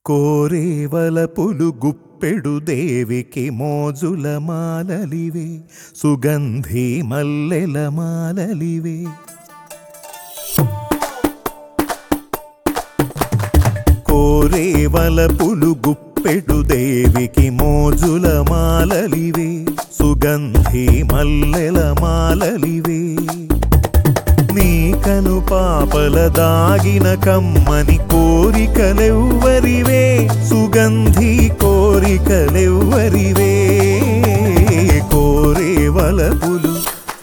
కోరేవలపులు గుప్పెడు దేవికి మోజుల మాలలివే సుగంధి మల్లెల మాలలివే కోరేవలపులు గుప్పెడు దేవికి మోజుల మాలలివే సుగంధి మల్లెల మాలలివే నీ కను పాపల దాగిన కమ్మని కోరికలెవ్వరివే సుగంధి కోరికలెవ్వరివే కోరేవలపులు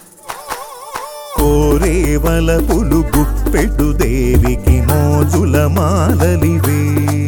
కోరేవలపులు గుప్పెడు దేవికి మోజుల మాలలివే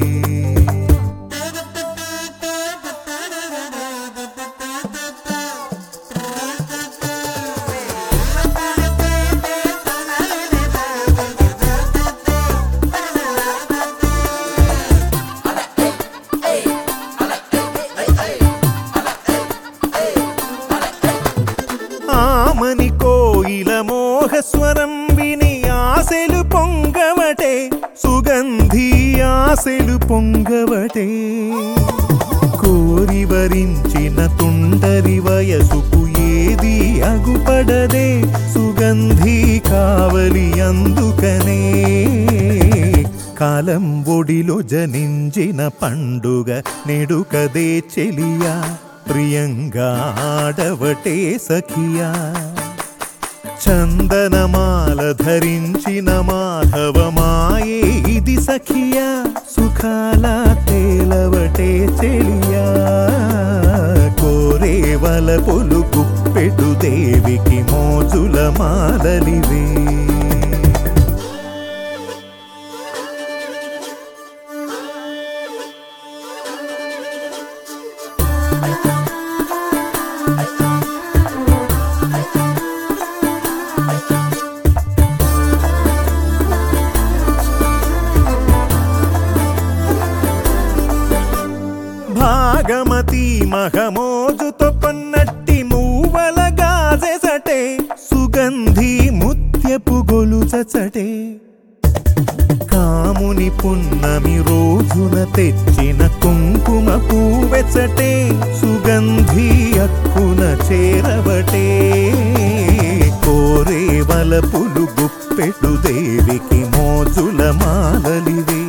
ఆమని కోయిల మోహస్వరం విని ఆశలు పొంగవటే సుగంధి ఆశలు పొంగవటే కోరి వరించిన తుండరి వయసుకు ఏది అగుపడదే సుగంధి కావలి అందుకనే కాలం ఒడిలో జనించిన పండుగ నెడుకదే చెలియా ప్రియంగా ఆడవటే సఖియా చందనమాల ధరించిన మాధవమాయే ఇది సఖియా సుఖాల తేలవటే చెలియా కోరేవల పొలు గుప్పెడు దేవికి మోజుల మాలలివే భాగమతి మహమోజుతో కొన్నట్టి మూవల గాజెసటే సుగంధి ముత్యపు గొలుచచటే కాముని పున్నమి రోజున తెచ్చిన కుంకుమ పూవెచ్చటే సుగంధి అక్కున చేరవటే కోరేవల పులు గుప్పెడు దేవికి మోజుల మాలలివే